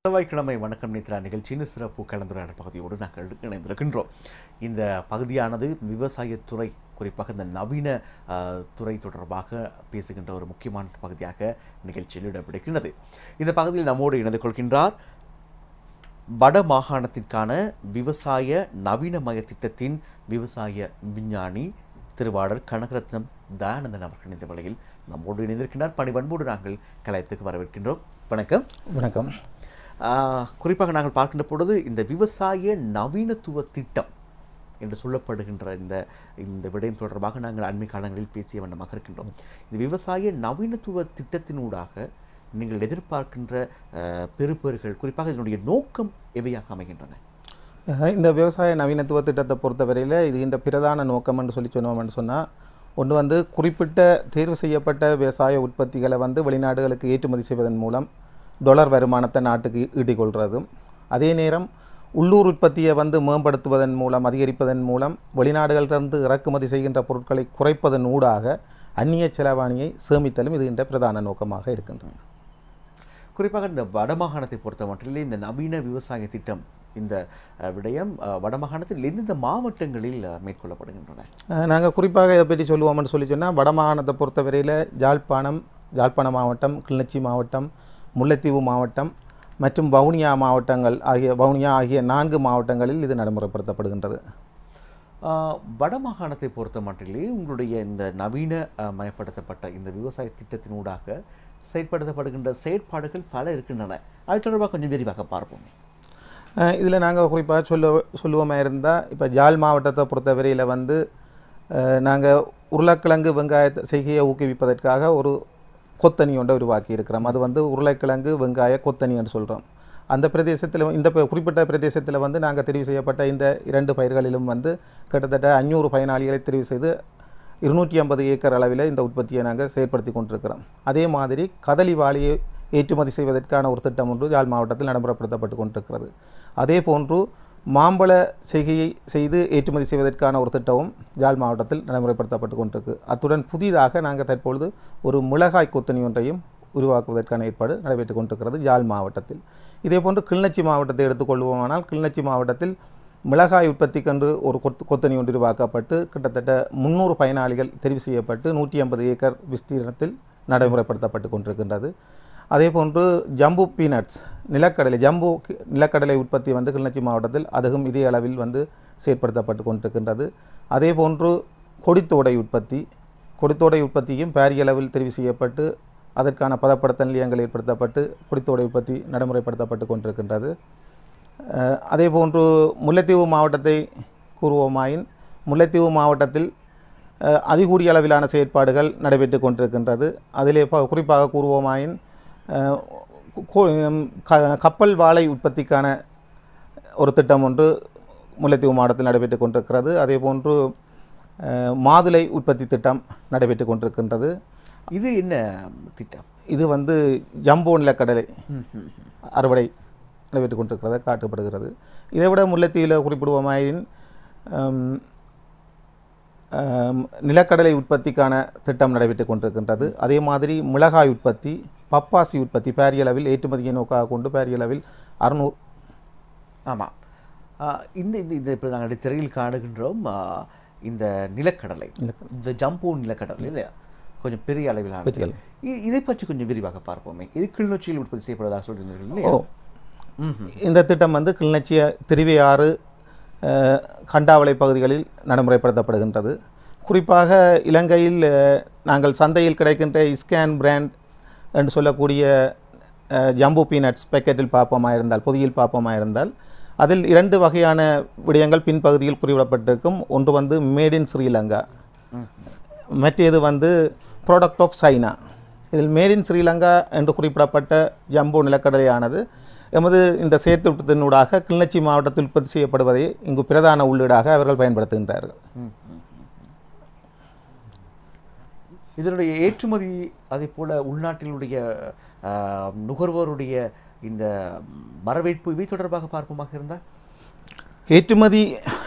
செவ்வாய்க்கிழமை வணக்கம் நேத்ரா நிகழ்ச்சியின் சிறப்பு கலந்துரையாடல் பகுதியோடு நாங்கள் இணைந்திருக்கின்றோம் இந்த பகுதியானது விவசாயத்துறை குறிப்பாக இந்த நவீன ஆஹ், துறை தொடர்பாக பேசுகின்ற ஒரு முக்கியமான பகுதியாக நிகழ்ச்சியில் இடம்பிடிக்கின்றது இந்த பகுதியில் நம்மோடு இணைந்து கொள்கின்றார் வட மாகாணத்திற்கான விவசாய நவீனமய திட்டத்தின் விவசாய விஞ்ஞானி திருவாளர் கனகரத்னம் தயானந்தன் அவர்கள் இந்த வேளையில் நம்மோடு இணைந்திருக்கின்றார் பணிவன்போடு நாங்கள் கலையத்துக்கு வரவேற்கின்றோம் வணக்கம் வணக்கம் ஆஹ், குறிப்பாக நாங்கள் பார்க்கின்ற பொழுது இந்த விவசாய நவீனத்துவ திட்டம் என்று சொல்லப்படுகின்ற இந்த இந்த விடயம் தொடர்பாக நாங்கள் அண்மை காலங்களில் பேசிய வண்ணமாக இருக்கின்றோம் இந்த விவசாய நவீனத்துவ திட்டத்தினூடாக நீங்கள் எதிர்பார்க்கின்ற ஆஹ், பெறுபேறுகள் குறிப்பாக இதனுடைய நோக்கம் எவையாக அமைகின்றன அஹ் இந்த விவசாய நவீனத்துவ திட்டத்தை பொறுத்தவரையில் இது இந்த பிரதான நோக்கம் என்று சொல்லி சொன்னோம்னு சொன்னால் ஒன்று வந்து குறிப்பிட்ட தேர்வு செய்யப்பட்ட விவசாய உற்பத்திகளை வந்து வெளிநாடுகளுக்கு ஏற்றுமதி செய்வதன் மூலம் டொலர் வருமானத்தை நாட்டுக்கு ஈட்டிக்கொள்கிறதும் அதே நேரம் உள்ளூர் உற்பத்தியை வந்து மேம்படுத்துவதன் மூலம் அதிகரிப்பதன் மூலம் வெளிநாடுகளிலிருந்து இறக்குமதி செய்கின்ற பொருட்களை குறைப்பதன் ஊடாக அந்நிய செலவாணியை சேமித்தலும் இது இந்த பிரதான நோக்கமாக இருக்கின்றது குறிப்பாக இந்த வடமாகாணத்தை பொறுத்த மட்டிலே இந்த நவீன விவசாய திட்டம் இந்த அஹ், விடயம் அஹ், வடமாகாணத்தில் எந்தெந்த மாவட்டங்களில் அஹ், மேற்கொள்ளப்படுகின்றன நாங்கள் குறிப்பாக இதை பற்றி சொல்லுவோம்னு சொல்லி சொன்னால் வடமாகாணத்தை பொறுத்தவரையில் ஜாழ்ப்பாணம் ஜாழ்ப்பாண மாவட்டம் கிளிநொச்சி மாவட்டம் முல்லைத்தீவு மாவட்டம் மற்றும் வவுனியா மாவட்டங்கள் ஆகிய வவுனியா ஆகிய நான்கு மாவட்டங்களில் இது நடைமுறைப்படுத்தப்படுகின்றது ஆஹ், வடமாகாணத்தை பொறுத்த மட்டிலே உங்களுடைய இந்த நவீன அஹ், மயப்படுத்தப்பட்ட இந்த விவசாய திட்டத்தினூடாக செயற்படுத்தப்படுகின்ற செயற்பாடுகள் பல இருக்கின்றன அது தொடர்பாக கொஞ்சம் விரிவாக பார்ப்போமே இதில் நாங்கள் குறிப்பாக சொல்ல சொல்லுவோமா இருந்தால் இப்போ ஜாழ் மாவட்டத்தை பொறுத்தவரையில் வந்து நாங்கள் உருளைக்கிழங்கு வெங்காயத்தை செய்கையை ஊக்குவிப்பதற்காக ஒரு கொத்தனி ஒன்றை உருவாக்கி இருக்கிறோம் அது வந்து உருளைக்கிழங்கு வெங்காய கொத்தனி என்று சொல்கிறோம் அந்த பிரதேசத்தில் இந்த ப- குறிப்பிட்ட பிரதேசத்தில் வந்து நாங்கள் தெரிவு செய்யப்பட்ட இந்த இரண்டு பயிர்களிலும் வந்து கிட்டத்தட்ட அஞ்சூறு பயனாளிகளை தெரிவு செய்து இருநூற்றி ஐம்பது ஏக்கர் அளவில் இந்த உற்பத்தியை நாங்கள் செயற்படுத்தி கொண்டிருக்கிறோம் அதே மாதிரி கதலி வாளியை ஏற்றுமதி செய்வதற்கான ஒரு திட்டம் ஒன்று யாழ் மாவட்டத்தில் நடைமுறைப்படுத்தப்பட்டு கொண்டிருக்கிறது அதே போன்று மாம்பழ செய்கையை செய்து ஏற்றுமதி செய்வதற்கான ஒரு திட்டமும் யாழ் மாவட்டத்தில் நடைமுறைப்படுத்தப்பட்டு கொண்டிருக்கு அத்துடன் புதிதாக நாங்கள் தற்பொழுது ஒரு மிளகாய் கொத்தனி ஒன்றையும் உருவாக்குவதற்கான ஏற்பாடு நடைபெற்றுக் கொண்டிருக்கிறது யாழ் மாவட்டத்தில் இதே போன்று கிளிநொச்சி மாவட்டத்தை எடுத்துக்கொள்வோமானால் கிளிநொச்சி மாவட்டத்தில் மிளகாய் உற்பத்திக்கென்று ஒரு கொத்து கொத்தனி ஒன்று உருவாக்கப்பட்டு கிட்டத்தட்ட முந்நூறு பயனாளிகள் தெரிவு செய்யப்பட்டு நூற்றி ஐம்பது ஏக்கர் விஸ்தீர்ணத்தில் நடைமுறைப்படுத்தப்பட்டு கொண்டிருக்கின்றது அதே போன்று ஜம்பு பீனட்ஸ் நிலக்கடலை ஜம்பு கி- நிலக்கடலை உற்பத்தி வந்து கிளிநொச்சி மாவட்டத்தில் அதுவும் இதே அளவில் வந்து செயற்படுத்தப்பட்டு கொண்டிருக்கின்றது அதே போன்று கொடித்தோடை உற்பத்தி கொடித்தோடை உற்பத்தியும் பாரிய அளவில் தெரிவு செய்யப்பட்டு அதற்கான பதப்படுத்தல் நிலையங்கள் ஏற்படுத்தப்பட்டு கொடித்தோடை உற்பத்தி நடைமுறைப்படுத்தப்பட்டு கொண்டிருக்கின்றது அஹ், அதே போன்று முல்லைத்தீவு மாவட்டத்தை கூறுவோமாயின் முல்லைத்தீவு மாவட்டத்தில் அஹ், அதிகூடிய அளவிலான செயற்பாடுகள் நடைபெற்று கொண்டிருக்கின்றது அதிலே ப- குறிப்பாக கூறுவோமாயின் அஹ், கொ- உம், க- கப்பல் வாழை உற்பத்திக்கான ஒரு திட்டம் ஒன்று முல்லைத்தீவு மாவட்டத்தில் நடைபெற்று கொண்டிருக்கிறது அதே போன்று அஹ், மாதுளை உற்பத்தி திட்டம் நடைபெற்று கொண்டிருக்கின்றது இது என்ன திட்டம் இது வந்து ஜம்போ நிலக்கடலை அறுவடை நடைபெற்று கொண்டிருக்கிறத காட்டப்படுகிறது இதை விட முல்லைத்தீவில் குறிப்பிடுவோமாயின் ஆம், ஆம், நிலக்கடலை உற்பத்திக்கான திட்டம் நடைபெற்று கொண்டிருக்கின்றது அதே மாதிரி மிளகாய் உற்பத்தி பப்பாசி உற்பத்தி பாரிய அளவில் ஏற்றுமதியை நோக்காக கொண்டு பாரிய அளவில் அறுநூறு ஆமாம் ஆஹ், இந்த இந்த இந்த இப்போ நாங்கள் திரையில் காணுகின்றோம் ஆஹ், இந்த நிலக்கடலை இந்த ஜம்போ நிலக்கடலை இல்லையா கொஞ்சம் பெரிய அளவிலான பெரிய அளவு. இ- இதை பற்றி கொஞ்சம் விரிவாக பார்ப்போமே இது கிளிநொச்சியில் உற்பத்தி செய்யப்படுவதாக சொல்லியிருந்தீர்கள் இல்லையா ஓ இந்த திட்டம் வந்து கிளிநொச்சி திருவையாறு அஹ், கண்டாவளை பகுதிகளில் நடைமுறைப்படுத்தப்படுகின்றது குறிப்பாக இலங்கையில் அஹ், நாங்கள் சந்தையில் கிடைக்கின்ற இஸ்கேன் பிராண்ட் என்று சொல்லக்கூடிய அஹ், ஜம்பு பீனட்ஸ் பேக்கெட்டில் பார்ப்போமாக இருந்தால் பொதியில் பார்ப்போமாக இருந்தால் அதில் இரண்டு வகையான விடயங்கள் பின்பகுதியில் குறிப்பிடப்பட்டிருக்கும் ஒன்று வந்து மேட் இன் ஸ்ரீலங்கா மற்றது வந்து ப்ராடக்ட் ஆஃப் சைனா இதில் மேட் இன் ஸ்ரீலங்கா என்று குறிப்பிடப்பட்ட ஜம்போ நிலக்கடலையானது எமது இந்த செயற்திட்டத்தினூடாக கிளிநொச்சி மாவட்டத்தில் உற்பத்தி செய்யப்படுவதை இங்கு பிரதான உள்ளீடாக அவர்கள் பயன்படுத்துகின்றார்கள் இதனுடைய ஏற்றுமதி அதே போல உள்நாட்டினுடைய ஆஹ், நுகர்வோருடைய இந்த வரவேற்பு இவை தொடர்பாக பார்ப்போமாக இருந்தால் ஏற்றுமதி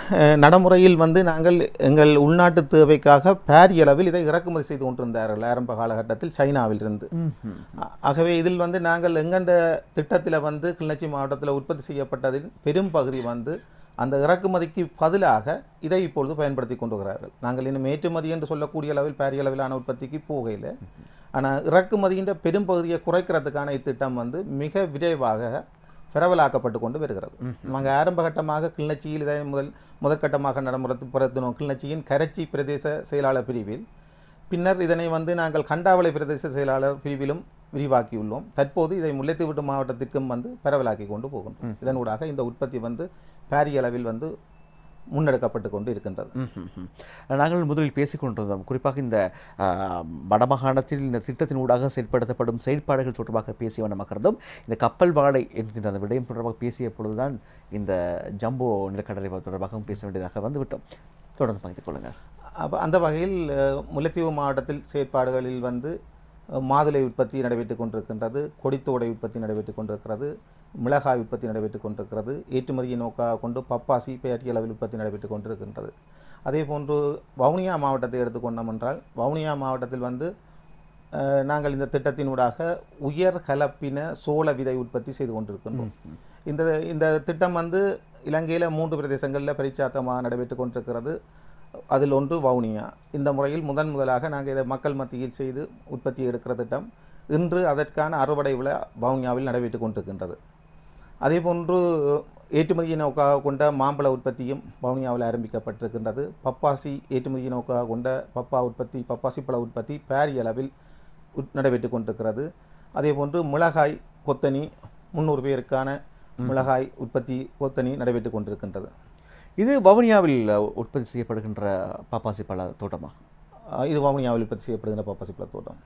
அஹ், நடைமுறையில் வந்து நாங்கள் எங்கள் உள்நாட்டு தேவைக்காக பாரிய அளவில் இதை இறக்குமதி செய்து கொண்டிருந்தார்கள் ஆரம்ப காலகட்டத்தில் சைனாவிலிருந்து ஆ- ஆகவே இதில் வந்து நாங்கள் எங்கண்ட திட்டத்தில் வந்து கிளிநொச்சி மாவட்டத்தில் உற்பத்தி செய்யப்பட்டதில் பெரும் பகுதி வந்து அந்த இறக்குமதிக்கு பதிலாக இதை இப்பொழுது பயன்படுத்தி கொண்டு வருகிறார்கள் நாங்கள் இன்னும் ஏற்றுமதி என்று சொல்லக்கூடிய அளவில் பாரிய அளவிலான உற்பத்திக்கு போகையில் ஆனால் இறக்குமதியின் பெரும் பகுதியை குறைக்கிறதுக்கான இத்திட்டம் வந்து மிக விரைவாக பரவலாக்கப்பட்டு கொண்டு வருகிறது நாங்கள் ஆரம்ப கட்டமாக கிளிநொச்சியில் இதை முதல் முதற்கட்டமாக நடைமுறைப்படுத்தினோம் கிளிநொச்சியின் கரச்சி பிரதேச செயலாளர் பிரிவில் பின்னர் இதனை வந்து நாங்கள் கண்டாவளை பிரதேச செயலாளர் பிரிவிலும் விரிவாக்கியுள்ளோம் தற்போது இதை முல்லைத்தீவு மாவட்டத்திற்கும் வந்து பரவலாக்கி கொண்டு போகின்றோம் இதனூடாக இந்த உற்பத்தி வந்து பாரிய அளவில் வந்து முன்னெடுக்கப்பட்டு கொண்டு இருக்கின்றது ம்ஹும். நாங்கள் முதலில் பேசிக்கொண்டிருந்தோம் குறிப்பாக இந்த ஆ, வடமாகாணத்தில் இந்த திட்டத்தினூடாக செயல்படுத்தப்படும் செயல்பாடுகள் தொடர்பாக பேசிய வண்ணமாக இருந்தோம் இந்த கப்பல் வாழை என்கின்ற அந்த விடயம் தொடர்பாக பேசிய பொழுதுதான் இந்த ஜம்போ நிலக்கடலை தொடர்பாகவும் பேச வேண்டியதாக வந்துவிட்டோம் தொடர்ந்து பகிர்ந்து கொள்ளுங்கள் அப்போ அந்த வகையில் அஹ், முல்லைத்தீவு மாவட்டத்தில் செயற்பாடுகளில் வந்து அஹ், மாதுளை உற்பத்தி நடைபெற்றுக் கொண்டிருக்கின்றது கொடித்தோடை உற்பத்தி நடைபெற்றுக் கொண்டிருக்கிறது மிளகாய் உற்பத்தி நடைபெற்றுக் கொண்டிருக்கிறது ஏற்றுமதியை நோக்காக கொண்டு பப்பாசி பெரிய அளவில் உற்பத்தி நடைபெற்றுக் கொண்டிருக்கின்றது அதே போன்று வவுனியா மாவட்டத்தை எடுத்துக்கொண்டோம் என்றால் வவுனியா மாவட்டத்தில் வந்து அஹ், நாங்கள் இந்த திட்டத்தினூடாக உயர் கலப்பின சோள விதை உற்பத்தி செய்து கொண்டிருக்கின்றோம் இந்த இந்த திட்டம் வந்து இலங்கையில் மூன்று பிரதேசங்களில் பரிச்சாத்தமாக நடைபெற்றுக் கொண்டிருக்கிறது அதில் ஒன்று வவுனியா இந்த முறையில் முதன் முதலாக நாங்கள் இதை மக்கள் மத்தியில் செய்து உற்பத்தி எடுக்கிற திட்டம் இன்று அதற்கான அறுவடை விழா வவுனியாவில் நடைபெற்றுக் கொண்டிருக்கின்றது அதேபோன்று ஏற்றுமதியை நோக்காக கொண்ட மாம்பழ உற்பத்தியும் வவுனியாவில் ஆரம்பிக்கப்பட்டிருக்கின்றது பப்பாசி ஏற்றுமதியை நோக்காக கொண்ட பப்பா உற்பத்தி பப்பாசி பழ உற்பத்தி பாரிய அளவில் உட்- நடைபெற்றுக் கொண்டிருக்கிறது அதேபோன்று மிளகாய் கொத்தனி முந்நூறு பேருக்கான மிளகாய் உற்பத்தி கொத்தனி நடைபெற்றுக் கொண்டிருக்கின்றது இது வவுனியாவில் உற்பத்தி செய்யப்படுகின்ற பாப்பாசி பழ தோட்டமா அஹ் இது வவுனியாவில் உற்பத்தி செய்யப்படுகின்ற பப்பாசி பழ தோட்டம்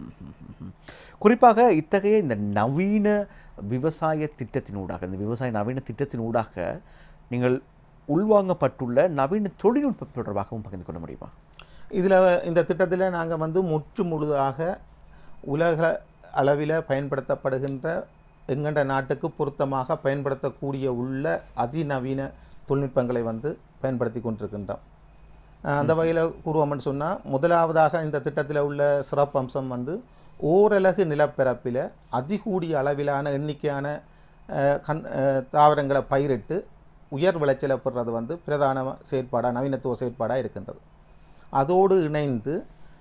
குறிப்பாக இத்தகைய இந்த நவீன விவசாய திட்டத்தினூடாக இந்த விவசாய நவீன திட்டத்தினூடாக நீங்கள் உள்வாங்கப்பட்டுள்ள நவீன தொழில்நுட்பம் தொடர்பாகவும் பகிர்ந்து கொள்ள முடியுமா இதில் இந்த திட்டத்தில் நாங்கள் வந்து முற்று முழுதாக உலக அளவில் பயன்படுத்தப்படுகின்ற எங்கண்ட நாட்டுக்கு பொருத்தமாக பயன்படுத்தக்கூடிய உள்ள அதிநவீன தொழில்நுட்பங்களை வந்து பயன்படுத்தி கொண்டிருக்கின்றோம் அஹ் அந்த வகையில் கூறுவோம்னு சொன்னால் முதலாவதாக இந்த திட்டத்தில் உள்ள சிறப்பு அம்சம் வந்து ஓரலகு நிலப்பரப்பில் அதிகூடிய அளவிலான எண்ணிக்கையான அஹ், கண் அஹ், தாவரங்களை பயிரிட்டு உயர் விளைச்சலை பெறுறது வந்து பிரதான செயற்பாடாக நவீனத்துவ செயற்பாடாக இருக்கின்றது அதோடு இணைந்து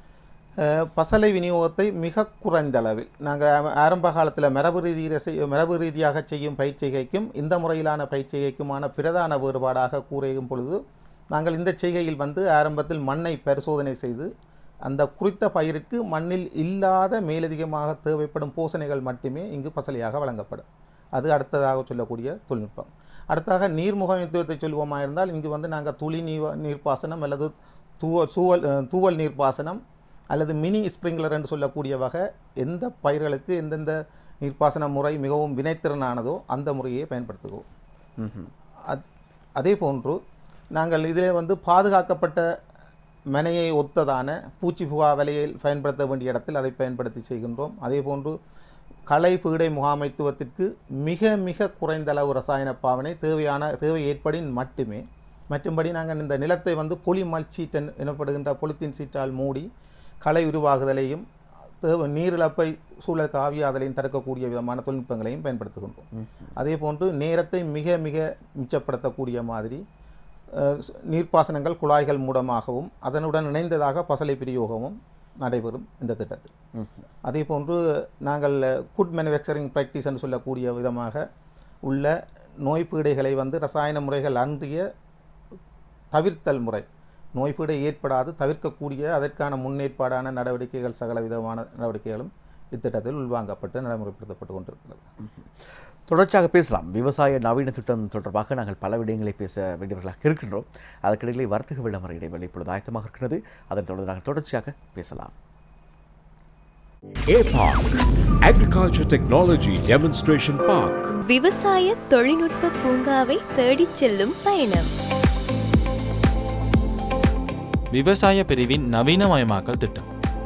அஹ், பசலை விநியோகத்தை மிக குறைந்த அளவில் நாங்கள் ஆரம்ப காலத்தில் மரபு ரீதியில் செய் மரபு ரீதியாக செய்யும் பயிற்சிகைக்கும் இந்த முறையிலான பயிற்சிகைக்குமான பிரதான வேறுபாடாக கூறும் பொழுது நாங்கள் இந்த செய்கையில் வந்து ஆரம்பத்தில் மண்ணை பரிசோதனை செய்து அந்த குறித்த பயிருக்கு மண்ணில் இல்லாத மேலதிகமாக தேவைப்படும் பூசணைகள் மட்டுமே இங்கு பசலையாக வழங்கப்படும் அது அடுத்ததாக சொல்லக்கூடிய தொழில்நுட்பம் அடுத்ததாக நீர் முகாமைத்துவத்தை சொல்லுவோமா இருந்தால் இங்கு வந்து நாங்கள் துளி நீர் நீர்ப்பாசனம் அல்லது தூவல் சூவல் அஹ், தூவல் நீர்ப்பாசனம் அல்லது மினி ஸ்ப்ரிங்க்லர் என்று சொல்லக்கூடிய வகை எந்த பயிர்களுக்கு எந்தெந்த நீர்ப்பாசன முறை மிகவும் வினைத்திறனானதோ அந்த முறையை பயன்படுத்துகிறோம் ம்ஹும். அத் அதே போன்று நாங்கள் இதில் வந்து பாதுகாக்கப்பட்ட மனையை ஒத்ததான பூச்சி புகா வலையில் பயன்படுத்த வேண்டிய இடத்தில் அதை பயன்படுத்தி செய்கின்றோம் அதே போன்று களை பீடை முகாமைத்துவத்திற்கு மிக மிக குறைந்த அளவு ரசாயன பாவனை தேவையான தேவை ஏற்படின் மட்டுமே மற்றும்படி நாங்கள் இந்த நிலத்தை வந்து பொலி மல்ச்சீட் என்- எனப்படுகின்ற பொலித்தீன் சீட்டால் மூடி களை உருவாகுதலையும் தேவை நீரிழப்பை சூழல் காவியாதலையும் தடுக்கக்கூடிய விதமான தொழில்நுட்பங்களையும் பயன்படுத்துகின்றோம் அதே போன்று நேரத்தை மிக மிக மிச்சப்படுத்தக்கூடிய மாதிரி அஹ், ஸ்- நீர்ப்பாசனங்கள் குழாய்கள் மூலமாகவும் அதனுடன் இணைந்ததாக பசலை பிரயோகமும் நடைபெறும் இந்த திட்டத்தில் ம்ஹும். அதே போன்று நாங்கள் குட் மேனுஃபேக்சரிங் ப்ராக்டிஸ் என்று சொல்லக்கூடிய விதமாக உள்ள நோய் பீடைகளை வந்து ரசாயன முறைகள் அன்றிய தவிர்த்தல் முறை நோய்பீடை ஏற்படாது தவிர்க்கக்கூடிய அதற்கான முன்னேற்பாடான நடவடிக்கைகள் சகல விதமான நடவடிக்கைகளும் இத்திட்டத்தில் உள்வாங்கப்பட்டு நடைமுறைப்படுத்தப்பட்டு கொண்டிருக்கிறது தொடர்ச்சியாக பேசலாம் விவசாய நவீன திட்டம் தொடர்பாக நாங்கள் பல விடயங்களை பேச வேண்டியவர்களாக இருக்கின்றோம் அதற்கிடையிலே வர்த்தக விளம்பர இடைவெளி இப்பொழுது ஆயத்தமாக இருக்கிறது அதன் தொடர்ந்து நாங்கள் தொடர்ச்சியாக பேசலாம் APARC, Agriculture Technology Demonstration Park. விவசாய தொழில்நுட்ப பூங்காவை தேடிச் செல்லும் பயணம் விவசாய பிரிவின் நவீனமயமாக்கல் திட்டம்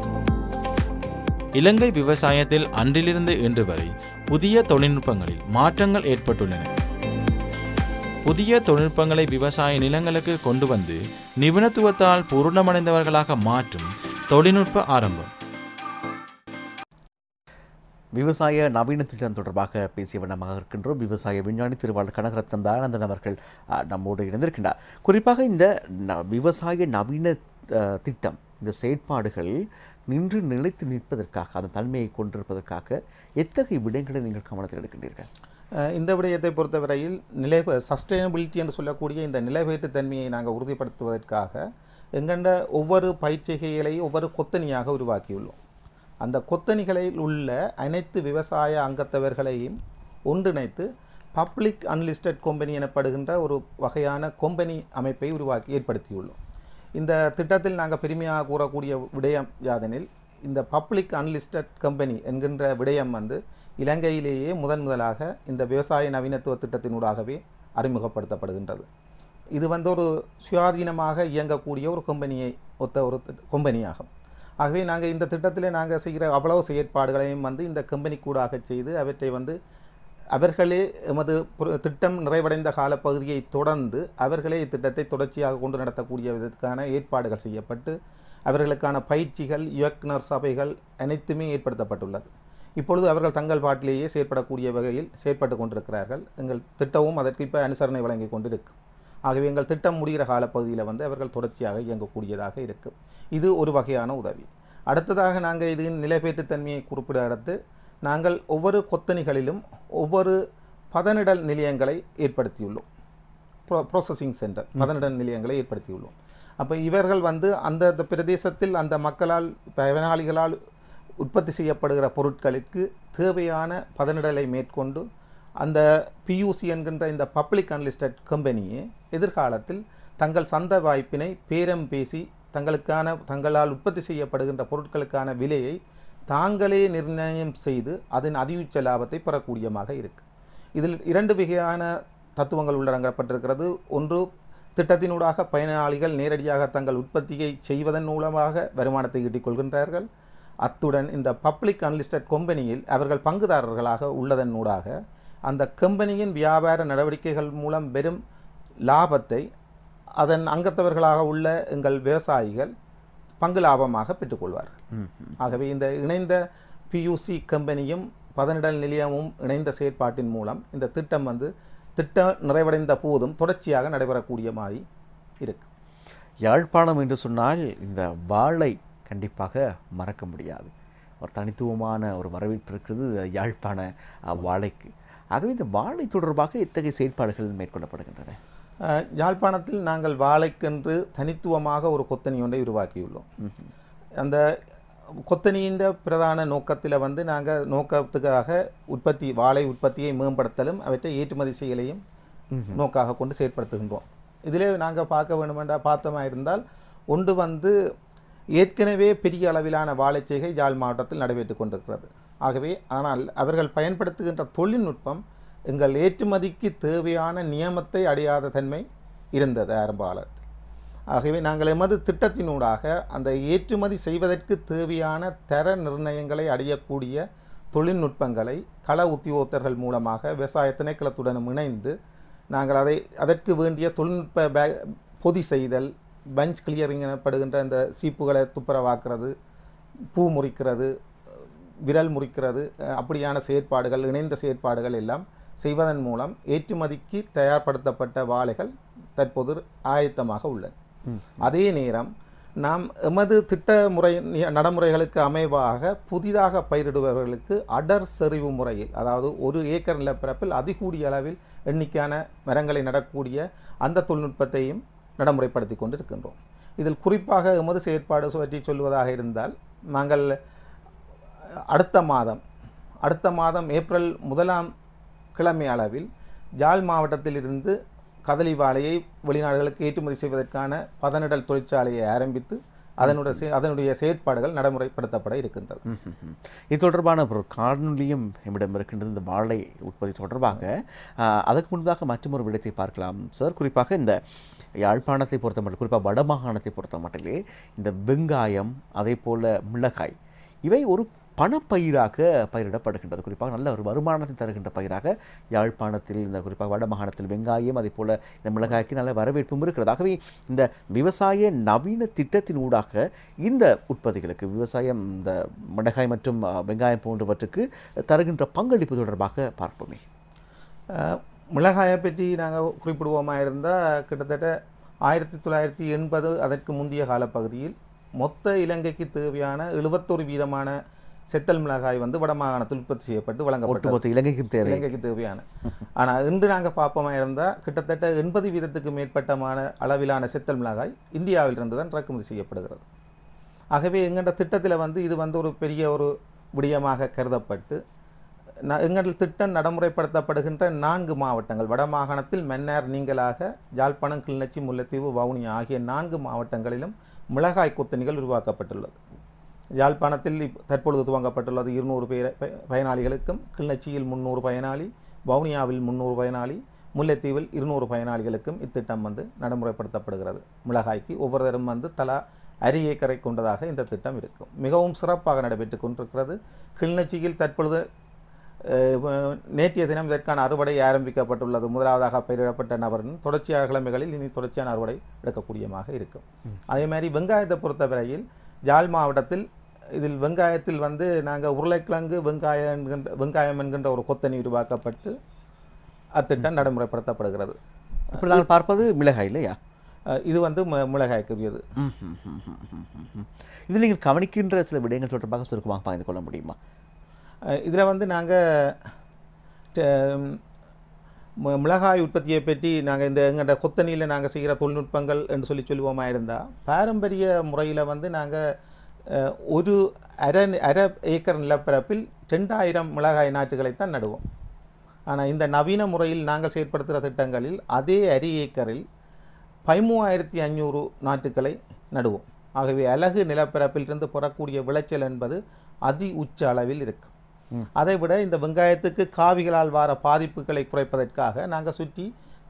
இலங்கை விவசாயத்தில் அன்றிலிருந்து இன்று வரை புதிய தொழில்நுட்பங்களில் மாற்றங்கள் ஏற்பட்டுள்ளன புதிய தொழில்நுட்பங்களை விவசாய நிலங்களுக்கு கொண்டு வந்து நிபுணத்துவத்தால் பூரணமடைந்தவர்களாக மாற்றும் தொழில்நுட்ப ஆரம்பம் விவசாய நவீன திட்டம் தொடர்பாக பேசிய வண்ணமாக இருக்கின்றோம் விவசாய விஞ்ஞானி திருவாளர் கனகரத்னம் தயானந்தன் அவர்கள் அஹ், நம்மோடு இணைந்திருக்கின்றார் குறிப்பாக இந்த ந- விவசாய நவீன அஹ், திட்டம் இந்த செயற்பாடுகள் நின்று நிலைத்து நிற்பதற்காக அதன் தன்மையை கொண்டிருப்பதற்காக எத்தகைய விடயங்களை நீங்கள் கவனத்தில் எடுக்கின்றீர்கள் அஹ் இந்த விடயத்தை பொறுத்தவரையில் நிலை சஸ்டைனபிலிட்டி என்று சொல்லக்கூடிய இந்த நிலைவேற்று தன்மையை நாங்கள் உறுதிப்படுத்துவதற்காக எங்கண்ட ஒவ்வொரு பயிற்சிகைகளையும் ஒவ்வொரு கொத்தனியாக உருவாக்கியுள்ளோம் அந்த கொத்தனிகளில் உள்ள அனைத்து விவசாய அங்கத்தவர்களையும் ஒன்றிணைத்து பப்ளிக் அன்லிஸ்டட் கம்பெனி எனப்படுகின்ற ஒரு வகையான கொம்பனி அமைப்பை உருவாக்கி ஏற்படுத்தியுள்ளோம் இந்த திட்டத்தில் நாங்கள் பெருமையாக கூறக்கூடிய விடயம் யாதெனில் இந்த பப்ளிக் அன்லிஸ்டட் கம்பெனி என்கின்ற விடயம் வந்து இலங்கையிலேயே முதன் முதலாக இந்த விவசாய நவீனத்துவ திட்டத்தினூடாகவே அறிமுகப்படுத்தப்படுகின்றது இது வந்து ஒரு சுயாதீனமாக இயங்கக்கூடிய ஒரு கம்பெனியை ஒத்த ஒரு கம்பெனியாகும் ஆகவே நாங்கள் இந்த திட்டத்தில் நாங்கள் செய்கிற அவ்வளவு செயற்பாடுகளையும் வந்து இந்த கம்பெனி கூடாக செய்து அவற்றை வந்து அவர்களே எமது புர- திட்டம் நிறைவடைந்த காலப்பகுதியை தொடர்ந்து அவர்களே இத்திட்டத்தை தொடர்ச்சியாக கொண்டு நடத்தக்கூடிய விதத்துக்கான ஏற்பாடுகள் செய்யப்பட்டு அவர்களுக்கான பயிற்சிகள் இயக்குனர் சபைகள் அனைத்துமே ஏற்படுத்தப்பட்டுள்ளது இப்பொழுது அவர்கள் தங்கள் பாட்டிலேயே செயற்படக்கூடிய வகையில் செயற்பட்டு கொண்டிருக்கிறார்கள் எங்கள் திட்டமும் அதற்கு இப்போ அனுசரணை வழங்கி கொண்டிருக்கும் ஆகவே எங்கள் திட்டம் முடிகிற காலப்பகுதியில் வந்து அவர்கள் தொடர்ச்சியாக இயங்கக்கூடியதாக இருக்கும் இது ஒரு வகையான உதவி அடுத்ததாக நாங்கள் இது நிலைபேற்றுத்தன்மையை குறிப்பிட அடுத்து நாங்கள் ஒவ்வொரு கொத்தணிகளிலும் ஒவ்வொரு பதனிடல் நிலையங்களை ஏற்படுத்தியுள்ளோம் ப்ரோ ப்ராசஸிங் சென்டர் பதனிடல் நிலையங்களை ஏற்படுத்தியுள்ளோம் அப்போ இவர்கள் வந்து அந்த அந்த பிரதேசத்தில் அந்த மக்களால் பயனாளிகளால் உற்பத்தி செய்யப்படுகிற பொருட்களுக்கு தேவையான பதனிடலை மேற்கொண்டு அந்த பியூசி என்கின்ற இந்த பப்ளிக் அன்லிஸ்டட் கம்பெனியே எதிர்காலத்தில் தங்கள் சந்த வாய்ப்பினை பேரம் பேசி தங்களுக்கான தங்களால் உற்பத்தி செய்யப்படுகின்ற பொருட்களுக்கான விலையை தாங்களே நிர்ணயம் செய்து அதன் அதியுச்ச லாபத்தை பெறக்கூடியமாக இருக்கு இதில் இரண்டு வகையான தத்துவங்கள் உள்ளடங்கப்பட்டிருக்கிறது ஒன்று திட்டத்தினூடாக பயனாளிகள் நேரடியாக தங்கள் உற்பத்தியை செய்வதன் மூலமாக வருமானத்தை ஈட்டிக் கொள்கின்றார்கள் அத்துடன் இந்த பப்ளிக் அன்லிஸ்டட் கம்பெனியில் அவர்கள் பங்குதாரர்களாக உள்ளதன் ஊடாக அந்த கம்பெனியின் வியாபார நடவடிக்கைகள் மூலம் பெறும் லாபத்தை அதன் அங்கத்தவர்களாக உள்ள எங்கள் விவசாயிகள் பங்கு லாபமாக பெற்றுக்கொள்வார்கள் ஆகவே இந்த இணைந்த பியூசி கம்பெனியும் பதனிடல் நிலையமும் இணைந்த செயற்பாட்டின் மூலம் இந்த திட்டம் வந்து திட்டம் நிறைவடைந்த போதும் தொடர்ச்சியாக நடைபெறக்கூடிய மாதிரி இருக்கு யாழ்ப்பாணம் என்று சொன்னால் இந்த வாழை கண்டிப்பாக மறக்க முடியாது ஒரு தனித்துவமான ஒரு வரவேற்பு இருக்கிறது இந்த யாழ்ப்பாண அஹ், வாழைக்கு ஆகவே இந்த வாழை தொடர்பாக இத்தகைய செயற்பாடுகள் மேற்கொள்ளப்படுகின்றன அஹ், யாழ்ப்பாணத்தில் நாங்கள் வாழைக்கென்று தனித்துவமாக ஒரு கொத்தனி ஒன்றை உருவாக்கியுள்ளோம் அந்த கொத்தனியின் பிரதான நோக்கத்தில் வந்து நாங்கள் நோக்கத்துக்காக உற்பத்தி வாழை உற்பத்தியை மேம்படுத்தலும் அவற்றை ஏற்றுமதி செய்யலையும் நோக்காக கொண்டு செயற்படுத்துகின்றோம் இதிலே நாங்கள் பார்க்க வேண்டுமென்றா பார்த்தோமா இருந்தால் ஒன்று வந்து ஏற்கனவே பெரிய அளவிலான வாழைச்செய்கை யாழ் மாவட்டத்தில் நடைபெற்றுக் கொண்டிருக்கிறது ஆகவே ஆனால் அவர்கள் பயன்படுத்துகின்ற தொழில்நுட்பம் எங்கள் ஏற்றுமதிக்கு தேவையான நியமத்தை அடையாத தன்மை இருந்தது ஆரம்ப காலத்தில் ஆகவே நாங்கள் எமது திட்டத்தினூடாக அந்த ஏற்றுமதி செய்வதற்கு தேவையான தர நிர்ணயங்களை அடையக்கூடிய தொழில்நுட்பங்களை கள உத்தியோகத்தர்கள் மூலமாக விவசாய திணைக்களத்துடன் இணைந்து நாங்கள் அதை அதற்கு வேண்டிய தொழில்நுட்ப பே பொதி செய்தல் பஞ்ச் கிளியரிங் எனப்படுகின்ற இந்த சீப்புகளை துப்புரவாக்குறது பூ முறிக்கிறது விரல் முறிக்கிறது அஹ், அப்படியான செயற்பாடுகள் இணைந்த செயற்பாடுகள் எல்லாம் செய்வதன் மூலம் ஏற்றுமதிக்கு தயார்படுத்தப்பட்ட வாழைகள் தற்போது ஆயத்தமாக உள்ளன அதே நேரம் நாம் எமது திட்ட முறை நி- நடைமுறைகளுக்கு அமைவாக புதிதாக பயிரிடுபவர்களுக்கு அடர் செறிவு முறையில் அதாவது ஒரு ஏக்கர் நிலப்பரப்பில் அதிகூடிய அளவில் எண்ணிக்கையான மரங்களை நடக்கூடிய அந்த தொழில்நுட்பத்தையும் நடைமுறைப்படுத்தி கொண்டிருக்கின்றோம் இதில் குறிப்பாக எமது செயற்பாடு பற்றி சொல்வதாக இருந்தால் நாங்கள் அடுத்த மாதம் அடுத்த மாதம் ஏப்ரல் முதலாம் கிழமை அளவில் யாழ் மாவட்டத்திலிருந்து கதலி வாழையை வெளிநாடுகளுக்கு ஏற்றுமதி செய்வதற்கான பதனிடல் தொழிற்சாலையை ஆரம்பித்து அதனுடைய செ- அதனுடைய செயற்பாடுகள் நடைமுறைப்படுத்தப்பட இருக்கின்றது ம்ஹும். இது தொடர்பான ஒரு காணொலியும் நம்மிடம் இருக்கின்றது இந்த வாழை உற்பத்தி தொடர்பாக ஆஹ், அதற்கு முன்பாக மற்றொரு விடயத்தை பார்க்கலாம் சார் குறிப்பாக இந்த யாழ்ப்பாணத்தை பொறுத்த மட்டும் குறிப்பாக வடமாகாணத்தை பொறுத்த மட்டிலே இந்த வெங்காயம் அதே போல மிளகாய் இவை ஒரு பணப்பயிராக பயிரிடப்படுகின்றது குறிப்பாக நல்ல ஒரு வருமானத்தை தருகின்ற பயிராக யாழ்ப்பாணத்தில் இந்த குறிப்பாக வடமாகாணத்தில் வெங்காயம் அதே போல இந்த மிளகாய்க்கு நல்ல வரவேற்பும் இருக்கிறது ஆகவே இந்த விவசாய நவீன திட்டத்தின் ஊடாக இந்த உற்பத்திகளுக்கு விவசாயம் இந்த மிளகாய் மற்றும் அஹ், வெங்காயம் போன்றவற்றுக்கு தருகின்ற பங்களிப்பு தொடர்பாக பார்ப்போமே அஹ், மிளகாயை பற்றி நாங்கள் குறிப்பிடுவோமா இருந்தால் கிட்டத்தட்ட ஆயிரத்தி தொள்ளாயிரத்தி எண்பது அதற்கு முந்தைய காலப்பகுதியில் மொத்த இலங்கைக்கு தேவையான எழுபத்தொரு வீதமான செத்தல் மிளகாய் வந்து வடமாகாணத்தில் உற்பத்தி செய்யப்பட்டு வழங்கப்பட்டது ஒட்டுமொத்த இலங்கைக்கும் தேவை இலங்கைக்கு தேவையான ஆனால் இன்று நாங்கள் பார்ப்போமா இருந்தால் கிட்டத்தட்ட எண்பது வீதத்துக்கு மேற்பட்டமான அளவிலான செத்தல் மிளகாய் இந்தியாவிலிருந்து தான் இறக்குமதி செய்யப்படுகிறது ஆகவே எங்கள்ட திட்டத்தில் வந்து இது வந்து ஒரு பெரிய ஒரு விடயமாக கருதப்பட்டு ந- எங்கள் திட்டம் நடைமுறைப்படுத்தப்படுகின்ற நான்கு மாவட்டங்கள் வடமாகாணத்தில் மன்னார் நீங்களாக யாழ்ப்பாணம் கிளிநொச்சி முல்லைத்தீவு வவுனியா ஆகிய நான்கு மாவட்டங்களிலும் மிளகாய் கொத்தணிகள் உருவாக்கப்பட்டுள்ளது யாழ்ப்பாணத்தில் இப்- தற்பொழுது துவங்கப்பட்டுள்ளது இருநூறு பேர் ப- பயனாளிகளுக்கும் கிளிநொச்சியில் முந்நூறு பயனாளி வவுனியாவில் முந்நூறு பயனாளி முல்லைத்தீவில் இருநூறு பயனாளிகளுக்கும் இத்திட்டம் வந்து நடைமுறைப்படுத்தப்படுகிறது மிளகாய்க்கு ஒவ்வொருத்தரும் வந்து தலா அரை ஏக்கரை கொண்டதாக இந்த திட்டம் இருக்கும் மிகவும் சிறப்பாக நடைபெற்று கொண்டிருக்கிறது கிளிநொச்சியில் தற்பொழுது அஹ், வ- நேற்றைய தினம் இதற்கான அறுவடை ஆரம்பிக்கப்பட்டுள்ளது முதலாவதாக பயிரிடப்பட்ட நபரின் தொடர்ச்சியாக கிழமைகளில் இனி தொடர்ச்சியான அறுவடை எடுக்கக்கூடியமாக இருக்கும் அதே மாதிரி வெங்காயத்தை பொறுத்தவரையில் யாழ் மாவட்டத்தில் இதில் வெங்காயத்தில் வந்து நாங்கள் உருளைக்கிழங்கு வெங்காயம் என்கின்ற வெங்காயம் என்கின்ற ஒரு கொத்தணி உருவாக்கப்பட்டு அத்திட்டம் நடைமுறைப்படுத்தப்படுகிறது இப்போ நாங்கள் பார்ப்பது மிளகாய் இல்லையா அஹ், இது வந்து மு- மிளகாய்க்குரியது இது நீங்கள் கவனிக்கின்ற சில விடயங்கள் தொடர்பாக சுருக்கமாக பகிர்ந்து கொள்ள முடியுமா இதில் வந்து நாங்கள் மிளகாய் உற்பத்தியை பற்றி நாங்கள் இந்த எங்கள்ட கொத்தணியில் நாங்கள் செய்கிற தொழில்நுட்பங்கள் என்று சொல்லி சொல்லுவோமா இருந்தால் பாரம்பரிய முறையில் வந்து நாங்கள் ஒரு அரை அரை ஏக்கர் நிலப்பரப்பில் ரெண்டாயிரம் மிளகாய் நாற்றுகளைத்தான் நடுவோம் ஆனால் இந்த நவீன முறையில் நாங்கள் செயற்படுத்துகிற திட்டங்களில் அதே அரை ஏக்கரில் பதிமூவாயிரத்தி ஐநூறு நாற்றுக்களை நடுவோம் ஆகவே அலகு நிலப்பரப்பிலிருந்து பெறக்கூடிய விளைச்சல் என்பது அதி உச்ச அளவில் இருக்கும் அதை விட இந்த வெங்காயத்துக்கு காவிகளால் வர பாதிப்புகளை குறைப்பதற்காக நாங்கள் சுற்றி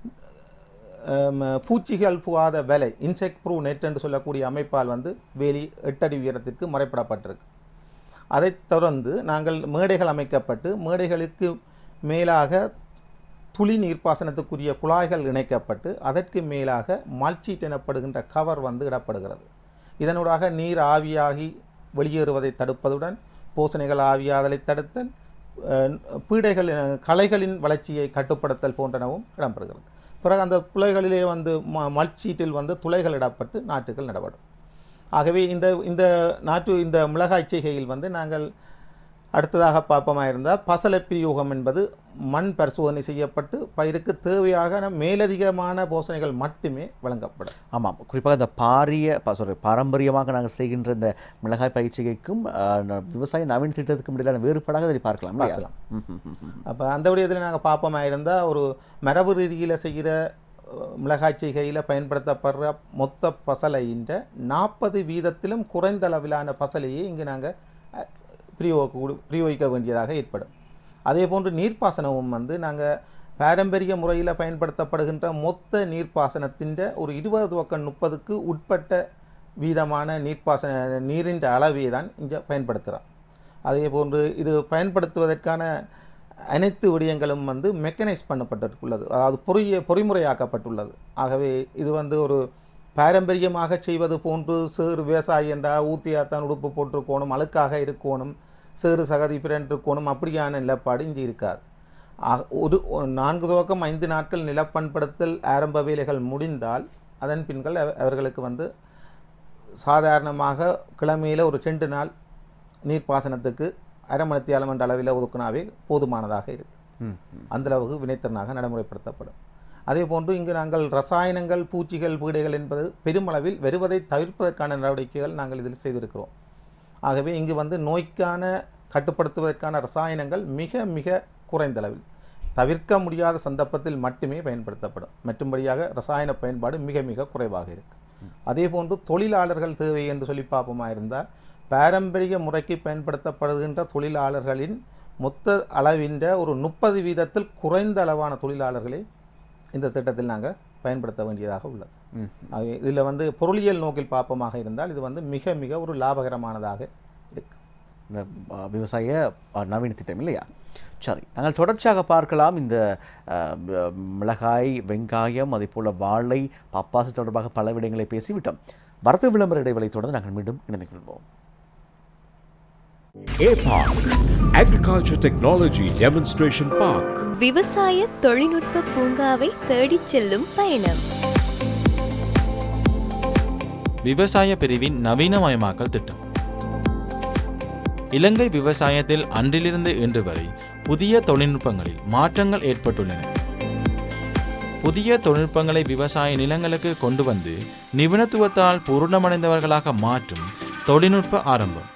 அம், பூச்சிகள் புகாத வேலை இன்செக்ட் ப்ரூவ் நெட் என்று சொல்லக்கூடிய அமைப்பால் வந்து வேலி எட்டடி உயரத்திற்கு மறைப்படப்பட்டிருக்கு அதைத் தொடர்ந்து நாங்கள் மேடைகள் அமைக்கப்பட்டு மேடைகளுக்கு மேலாக துளி நீர்ப்பாசனத்துக்குரிய குழாய்கள் இணைக்கப்பட்டு அதற்கு மேலாக மல்ச்சீட் எனப்படுகின்ற கவர் வந்து இடப்படுகிறது இதனூடாக நீர் ஆவியாகி வெளியேறுவதை தடுப்பதுடன் பூசணிகள் ஆவியாதலை தடுத்தல் அஹ், பீடைகள் அஹ், களைகளின் வளர்ச்சியை கட்டுப்படுத்தல் போன்றனவும் இடம்பெறுகிறது பிறகு அந்த துளைகளிலே வந்து ம மல்ச்சீட்டில் வந்து துளைகள் இடப்பட்டு நாற்றுகள் நடப்படும் ஆகவே இந்த இந்த நாட்டு இந்த மிளகாய் செய்கையில் வந்து நாங்கள் அடுத்ததாக பார்ப்போமா இருந்தால் பசலை பிரயோகம் என்பது மண் பரிசோதனை செய்யப்பட்டு பயிருக்கு தேவையான மேலதிகமான போசனைகள் மட்டுமே வழங்கப்படும் ஆமாம் குறிப்பாக இந்த பாரிய சாரி பாரம்பரியமாக நாங்கள் செய்கின்ற இந்த மிளகாய் பயிற்சிகைக்கும் அஹ், ந- விவசாய நவீன திட்டத்துக்கும் இடையிலான வேறுபாடாக இதை பார்க்கலாம் இல்லையா? பார்க்கலாம். ம், ம், ம், ம். அப்போ அந்த விடயத்தில் நாங்கள் பார்ப்போமா இருந்தால் ஒரு மரபு ரீதியில் செய்கிற அஹ், மிளகாய் செய்கையில் பயன்படுத்தப்படுற மொத்த பசலையின்ற நாற்பது வீதத்திலும் குறைந்த அளவிலான பசலையை இங்கு நாங்கள் பிரயோக பிரயோகிக்க வேண்டியதாக ஏற்படும் அதே போன்று நீர்ப்பாசனமும் வந்து நாங்கள் பாரம்பரிய முறையில் பயன்படுத்தப்படுகின்ற மொத்த நீர்ப்பாசனத்தின் ஒரு இருபது துவக்கம் முப்பதுக்கு உட்பட்ட வீதமான நீர்ப்பாசன நீரின் அளவை தான் இங்கே பயன்படுத்துகிறோம் அதே போன்று இது பயன்படுத்துவதற்கான அனைத்து விடயங்களும் வந்து மெக்கனைஸ் பண்ணப்பட்டிருக்குள்ளது அதாவது பொறிய பொறிமுறையாக்கப்பட்டுள்ளது ஆகவே இது வந்து ஒரு பாரம்பரியமாக செய்வது போன்று சேறு விவசாயி என்றால் ஊத்தியாத்தான் உடுப்பு போட்டிருக்கணும் அழுக்காக இருக்கணும் சேறு சகதி பிறண்டிருக்கணும் அப்படியான நிலப்பாடு இங்கே இருக்காது ஆக- ஒரு ஒரு நான்கு துவக்கம் ஐந்து நாட்கள் நிலப்பண்படுத்தல் ஆரம்ப வேலைகள் முடிந்தால் அதன் பின்கள் அவ- அவர்களுக்கு வந்து சாதாரணமாக கிழமையில் ஒரு ரெண்டு நாள் நீர்ப்பாசனத்துக்கு அரை மணித்தியாலம் என்ற அளவில் ஒதுக்கினாவே போதுமானதாக இருக்கு ம், அந்த அளவுக்கு வினைத்திறனாக நடைமுறைப்படுத்தப்படும் அதே போன்று இங்கு நாங்கள் ரசாயனங்கள் பூச்சிகள் வீடைகள் என்பது பெருமளவில் வருவதை தவிர்ப்பதற்கான நடவடிக்கைகள் நாங்கள் இதில் செய்திருக்கிறோம் ஆகவே இங்கு வந்து நோய்க்கான கட்டுப்படுத்துவதற்கான ரசாயனங்கள் மிக மிக குறைந்த அளவில் தவிர்க்க முடியாத சந்தர்ப்பத்தில் மட்டுமே பயன்படுத்தப்படும் மற்றும்படியாக ரசாயன பயன்பாடு மிக மிக குறைவாக இருக்கு அதே போன்று தொழிலாளர்கள் தேவை என்று சொல்லி பார்ப்போமா இருந்தால் பாரம்பரிய முறைக்கு பயன்படுத்தப்படுகின்ற தொழிலாளர்களின் மொத்த அளவின்ற ஒரு முப்பது வீதத்தில் குறைந்த அளவான தொழிலாளர்களை இந்த திட்டத்தில் நாங்கள் பயன்படுத்த வேண்டியதாக உள்ளது ம். இதில் வந்து பொருளியல் நோக்கில் பார்ப்போமாக இருந்தால் இது வந்து மிக மிக ஒரு லாபகரமானதாக இருக்கு இந்த அஹ், விவசாய அஹ், நவீன திட்டம் இல்லையா சரி நாங்கள் தொடர்ச்சியாக பார்க்கலாம் இந்த அஹ், ம- மிளகாய் வெங்காயம் அதே போல் வாழை பப்பாசு தொடர்பாக பல விடயங்களை பேசிவிட்டோம் வரத்து விளம்பர இடைவெளி தொடர்ந்து நாங்கள் மீண்டும் இணைந்து கொள்வோம் APARC, Agriculture Technology Demonstration Park. விவசாய தொழில்நுட்ப பூங்காவை தேடிச் செல்லும் பயணம் விவசாய பிரிவின் நவீனமயமாக்கல் திட்டம் இலங்கை விவசாயத்தில் அன்றிலிருந்து இன்று வரை புதிய தொழில்நுட்பங்களில் மாற்றங்கள் ஏற்பட்டுள்ளன புதிய தொழில்நுட்பங்களை விவசாய நிலங்களுக்கு கொண்டு வந்து நிபுணத்துவத்தால் பூரணமடைந்தவர்களாக மாற்றும் தொழில்நுட்ப ஆரம்பம்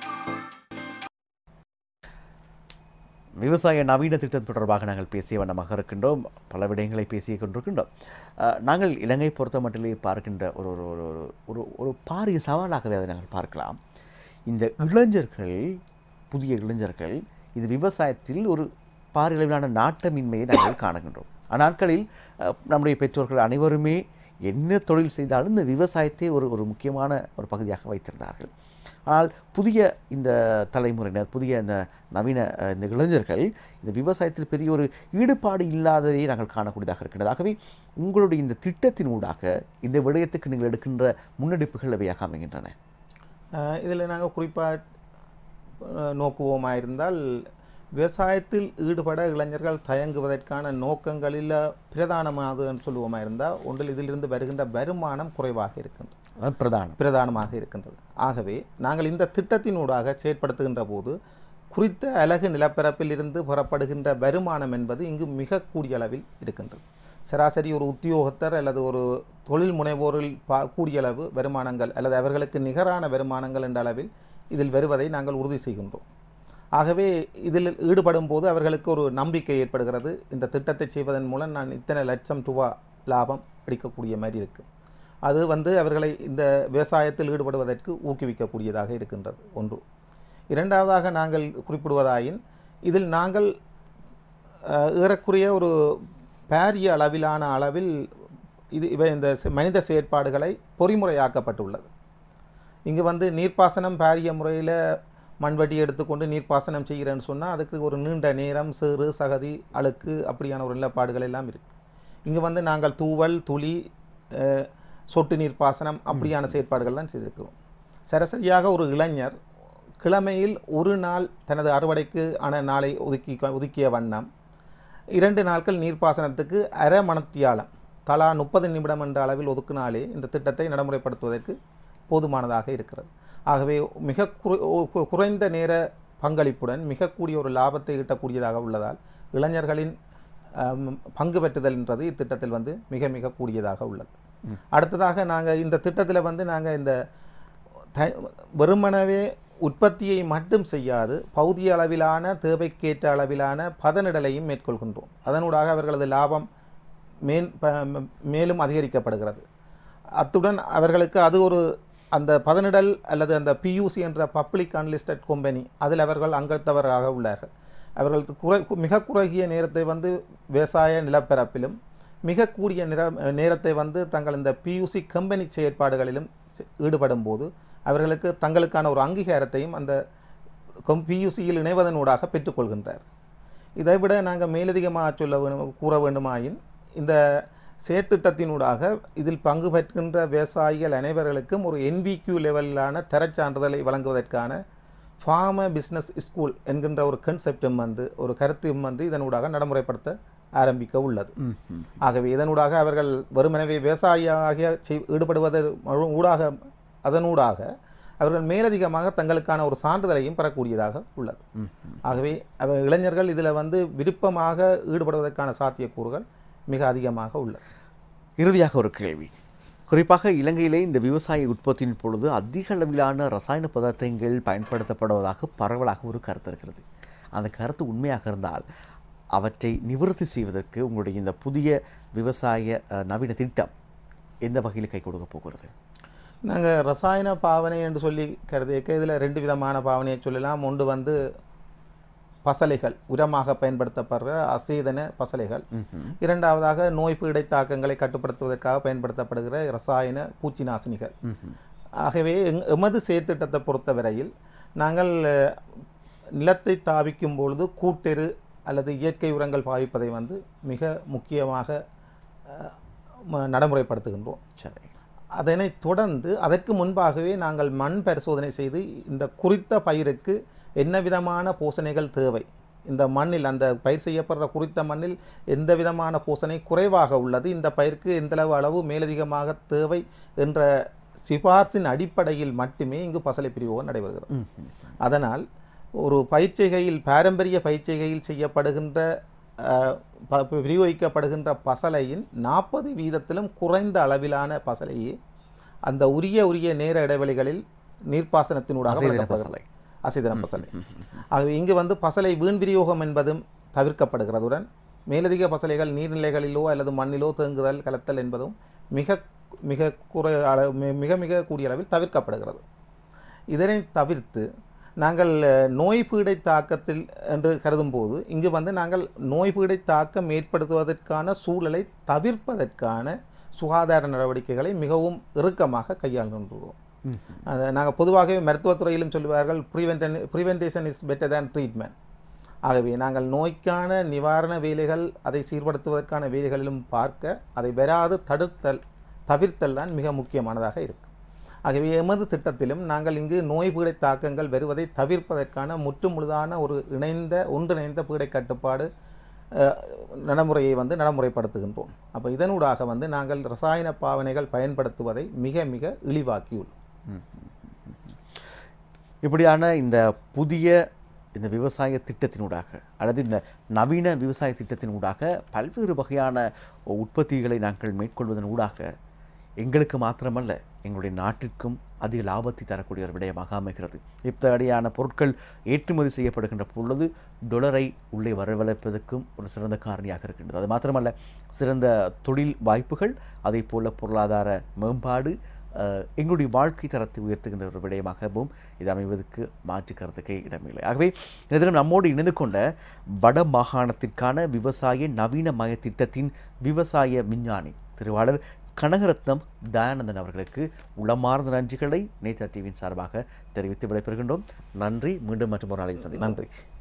விவசாய நவீன திட்டம் தொடர்பாக நாங்கள் பேசிய வண்ணமாக இருக்கின்றோம் பல விடயங்களை பேசிக் கொண்டிருக்கின்றோம் அஹ், நாங்கள் இலங்கை பொறுத்த மட்டிலே பார்க்கின்ற ஒரு ஒரு ஒரு ஒரு ஒரு ஒரு பாரிய சவாலாகவே அதை நாங்கள் பார்க்கலாம் இந்த இளைஞர்கள் புதிய இளைஞர்கள் இது விவசாயத்தில் ஒரு பாரியளவிலான நாட்டமின்மையை நாங்கள் காணுகின்றோம் அந்நாட்களில் அஹ், நம்முடைய பெற்றோர்கள் அனைவருமே என்ன தொழில் செய்தாலும் இந்த விவசாயத்தை ஒரு ஒரு முக்கியமான ஒரு பகுதியாக வைத்திருந்தார்கள் ஆனால் புதிய இந்த தலைமுறையினர் புதிய இந்த நவீன அஹ், இந்த இளைஞர்கள் இந்த விவசாயத்தில் பெரிய ஒரு ஈடுபாடு இல்லாததை நாங்கள் காணக்கூடியதாக இருக்கின்றது ஆகவே உங்களுடைய இந்த திட்டத்தின் ஊடாக இந்த விடயத்துக்கு நீங்கள் எடுக்கின்ற முன்னெடுப்புகள் அவையாக அமைகின்றன இதில் நாங்கள் குறிப்பாக நோக்குவோமாக இருந்தால் விவசாயத்தில் ஈடுபட இளைஞர்கள் தயங்குவதற்கான நோக்கங்களில் பிரதானமானதுன்னு சொல்லுவோமா இருந்தால் ஒன்றில் இதிலிருந்து வருகின்ற வருமானம் குறைவாக இருக்கின்றது அதான் பிரதானம் பிரதானமாக இருக்கின்றது ஆகவே நாங்கள் இந்த திட்டத்தினூடாக செயற்படுத்துகின்ற போது குறித்த அலகு நிலப்பரப்பில் இருந்து புறப்படுகின்ற வருமானம் என்பது இங்கு மிக கூடிய அளவில் இருக்கின்றது சராசரி ஒரு உத்தியோகத்தர் அல்லது ஒரு தொழில் முனைவோரில் பா கூடிய அளவு வருமானங்கள் அல்லது அவர்களுக்கு நிகரான வருமானங்கள் என்ற அளவில் இதில் வருவதை நாங்கள் உறுதி செய்கின்றோம் ஆகவே இதில் ஈடுபடும் போது அவர்களுக்கு ஒரு நம்பிக்கை ஏற்படுகிறது இந்த திட்டத்தை செய்வதன் மூலம் நான் இத்தனை லட்சம் ரூபா லாபம் அடிக்கக்கூடிய மாதிரி இருக்குது அது வந்து அவர்களை இந்த விவசாயத்தில் ஈடுபடுவதற்கு ஊக்குவிக்கக்கூடியதாக இருக்கின்றது ஒன்று இரண்டாவதாக நாங்கள் குறிப்பிடுவதாயின் இதில் நாங்கள் அஹ், ஏறக்குறைய ஒரு பாரிய அளவிலான அளவில் இது இவை இந்த செ- மனித செயற்பாடுகளை பொறிமுறையாக்கப்பட்டுள்ளது இங்கு வந்து நீர்ப்பாசனம் பாரிய முறையில் மண்வெட்டி எடுத்துக்கொண்டு நீர்ப்பாசனம் செய்கிறேன்னு சொன்னால் அதுக்கு ஒரு நீண்ட நேரம் சேறு சகதி அழுக்கு அப்படியான ஒரு நிலப்பாடுகள் எல்லாம் இருக்குது இங்கு வந்து நாங்கள் தூவல் துளி அஹ், சொட்டு நீர்ப்பாசனம் அப்படியான செயற்பாடுகள் தான் செய்திருக்கிறோம் சராசரியாக ஒரு இளைஞர் கிழமையில் ஒரு நாள் தனது அறுவடைக்கு ஆன நாளை ஒதுக்கி ஒதுக்கிய வண்ணம் இரண்டு நாட்கள் நீர்ப்பாசனத்துக்கு அரை மணத்தியாலம் தலா முப்பது நிமிடம் என்ற அளவில் ஒதுக்கினாலே இந்த திட்டத்தை நடைமுறைப்படுத்துவதற்கு போதுமானதாக இருக்கிறது ஆகவே மிக குறை கு- குறைந்த நேர பங்களிப்புடன் மிக கூடிய ஒரு லாபத்தை ஈட்டக்கூடியதாக உள்ளதால் இளைஞர்களின் ஆம், பங்கு பெற்றுதல் என்றது இத்திட்டத்தில் வந்து மிக மிக கூடியதாக உள்ளது அடுத்ததாக நாங்கள் இந்த திட்டத்தில் வந்து நாங்கள் இந்த த வெறுமனவே உற்பத்தியை மட்டும் செய்யாது பகுதிய அளவிலான தேவைக்கேற்ற அளவிலான பதனிடலையும் மேற்கொள்கின்றோம் அதனூடாக அவர்களது லாபம் மேன் ப- ம- மேலும் அதிகரிக்கப்படுகிறது அத்துடன் அவர்களுக்கு அது ஒரு அந்த பதனிடல் அல்லது அந்த பியூசி என்ற பப்ளிக் அன்லிஸ்டட் கம்பெனி அதில் அவர்கள் அங்கத்தவராக உள்ளார்கள் அவர்களுக்கு குறை மிக குறுகிய நேரத்தை வந்து விவசாய நிலப்பரப்பிலும் மிக கூடிய நிற நேரத்தை வந்து தங்கள் இந்த பியூசி கம்பெனி செயற்பாடுகளிலும் செ- ஈடுபடும் போது அவர்களுக்கு தங்களுக்கான ஒரு அங்கீகாரத்தையும் அந்த கொம் பியூசியில் இணைவதனூடாக பெற்றுக்கொள்கின்றார் இதை விட நாங்கள் மேலதிகமாக சொல்ல வேண்டும் கூற வேண்டுமாயின் இந்த செயற்திட்டத்தினூடாக இதில் பங்கு பெற்கின்ற விவசாயிகள் அனைவர்களுக்கும் ஒரு என்பிக்யூ லெவலிலான தரச் சான்றிதழை வழங்குவதற்கான ஃபார்மர் பிஸ்னஸ் ஸ்கூல் என்கின்ற ஒரு கன்செப்டும் வந்து ஒரு கருத்தும் வந்து இதனூடாக நடைமுறைப்படுத்த ஆரம்பிக்க உள்ளது ஆகவே இதனூடாக அவர்கள் வெறுமனவே விவசாயியாக செய் ஈடுபடுவதன் ஊடாக அதனூடாக அவர்கள் மேலதிகமாக தங்களுக்கான ஒரு சான்றிதழையும் பெறக்கூடியதாக உள்ளது ஆகவே அவ இளைஞர்கள் இதில் வந்து விருப்பமாக ஈடுபடுவதற்கான சாத்தியக்கூறுகள் மிக அதிகமாக உள்ளது இறுதியாக ஒரு கேள்வி குறிப்பாக இலங்கையிலே இந்த விவசாய உற்பத்தியின் பொழுது அதிக அளவிலான ரசாயன பதார்த்தங்கள் பயன்படுத்தப்படுவதாக பரவலாக ஒரு கருத்து இருக்கிறது அந்த கருத்து உண்மையாக இருந்தால் அவற்றை நிவர்த்தி செய்வதற்கு உங்களுடைய இந்த புதிய விவசாய அஹ், நவீன திட்டம் எந்த வகையில் கை கொடுக்க போகிறது நாங்கள் ரசாயன பாவனை என்று சொல்லி கருதிக்க இதில் ரெண்டு விதமான பாவனையை சொல்லலாம் ஒன்று வந்து பசலைகள் உரமாக பயன்படுத்தப்படுற அசேதன பசலைகள் இரண்டாவதாக நோய் பீடை தாக்கங்களை கட்டுப்படுத்துவதற்காக பயன்படுத்தப்படுகிற ரசாயன பூச்சி நாசினிகள் ஆகவே எங் எமது செயற்திட்டத்தை பொறுத்தவரையில் நாங்கள் அஹ், நிலத்தை தாவிக்கும் பொழுது கூட்டெரு அல்லது இயற்கை உரங்கள் பாவிப்பதை வந்து மிக முக்கியமாக அஹ், ம- நடைமுறைப்படுத்துகின்றோம் சரி அதனைத் தொடர்ந்து அதற்கு முன்பாகவே நாங்கள் மண் பரிசோதனை செய்து இந்த குறித்த பயிருக்கு என்ன விதமான பூசணைகள் தேவை இந்த மண்ணில் அந்த பயிர் செய்யப்படுற குறித்த மண்ணில் எந்த விதமான பூசணை குறைவாக உள்ளது இந்த பயிருக்கு எந்தளவு அளவு மேலதிகமாக தேவை என்ற சிபார்சின் அடிப்படையில் மட்டுமே இங்கு பசலை பிரிவோகம் நடைபெறுகிறது அதனால் ஒரு பயிற்சிகையில் பாரம்பரிய பயிற்சிகையில் செய்யப்படுகின்ற அஹ், ப- விநியோகிக்கப்படுகின்ற பசலையின் நாற்பது வீதத்திலும் குறைந்த அளவிலான பசலையே அந்த உரிய உரிய நேர இடைவெளிகளில் நீர்ப்பாசனத்தினூடாக அசைதின வழங்கப்படுகிறது. பசலை. அசைதின பசலை ஆகவே இங்கு வந்து பசலை வீண் விநியோகம் என்பதும் தவிர்க்கப்படுகிறதுடன் மேலதிக பசலைகள் நீர்நிலைகளிலோ அல்லது மண்ணிலோ தேங்குதல் கலத்தல் என்பதும் மிக மிக குறை அளவு மி- மிக மிக கூடிய அளவில் தவிர்க்கப்படுகிறது இதனை தவிர்த்து நாங்கள் அஹ், நோய் பீடை தாக்கத்தில் என்று கருதும் போது இங்கு வந்து நாங்கள் நோய் பீடை தாக்கம் ஏற்படுத்துவதற்கான சூழலை தவிர்ப்பதற்கான சுகாதார நடவடிக்கைகளை மிகவும் இறுக்கமாக கையாளுகின்றோம் அது நாங்கள் பொதுவாகவே மருத்துவத்துறையிலும் சொல்லுவார்கள் prevention prevention is better than treatment ஆகவே நாங்கள் நோய்க்கான நிவாரண வேலைகள் அதை சீர்படுத்துவதற்கான வேலைகளிலும் பார்க்க அதை வராது தடுத்தல் தவிர்த்தல் தான் மிக முக்கியமானதாக இருக்கும் ஆகவே எமது திட்டத்திலும் நாங்கள் இங்கு நோய் பீடை தாக்கங்கள் வருவதை தவிர்ப்பதற்கான முற்றுமுழுதான ஒரு இணைந்த ஒன்றிணைந்த பீடை கட்டுப்பாடு அஹ், நடைமுறையை வந்து நடைமுறைப்படுத்துகின்றோம் அப்போ இதனூடாக வந்து நாங்கள் ரசாயன பாவனைகள் பயன்படுத்துவதை மிக மிக இழிவாக்கியுள்ளோம் இப்படியான இந்த புதிய இந்த விவசாய திட்டத்தினூடாக அல்லது இந்த நவீன விவசாய திட்டத்தினூடாக பல்வேறு வகையான உற்பத்திகளை நாங்கள் மேற்கொள்வதன் ஊடாக எங்களுக்கு மாத்திரமல்ல எங்களுடைய நாட்டிற்கும் அதிக லாபத்தை தரக்கூடிய ஒரு விடயமாக அமைகிறது இத்தகையான பொருட்கள் ஏற்றுமதி செய்யப்படுகின்ற பொழுது டொலரை உள்ளே வரவழைப்பதற்கும் ஒரு சிறந்த காரணியாக இருக்கின்றது அது மாத்திரமல்ல சிறந்த தொழில் வாய்ப்புகள் அதே போல பொருளாதார மேம்பாடு அஹ், எங்களுடைய வாழ்க்கை தரத்தை உயர்த்துகின்ற ஒரு விடயமாகவும் இது அமைவதற்கு மாற்று கருத்துக்கே இடமில்லை ஆகவே இந்த தினம் நம்மோடு இணைந்து கொண்ட வட மாகாணத்திற்கான விவசாய நவீனமய திட்டத்தின் விவசாய விஞ்ஞானி திருவாளர் கனகரத்னம் தயானந்தன் அவர்களுக்கு உளமார்ந்த நன்றிகளை நேத்ரா டிவியின் சார்பாக தெரிவித்து விடைபெறுகின்றோம் நன்றி மீண்டும் மற்றும் ஒரு நாளை சந்திப்போம் நன்றி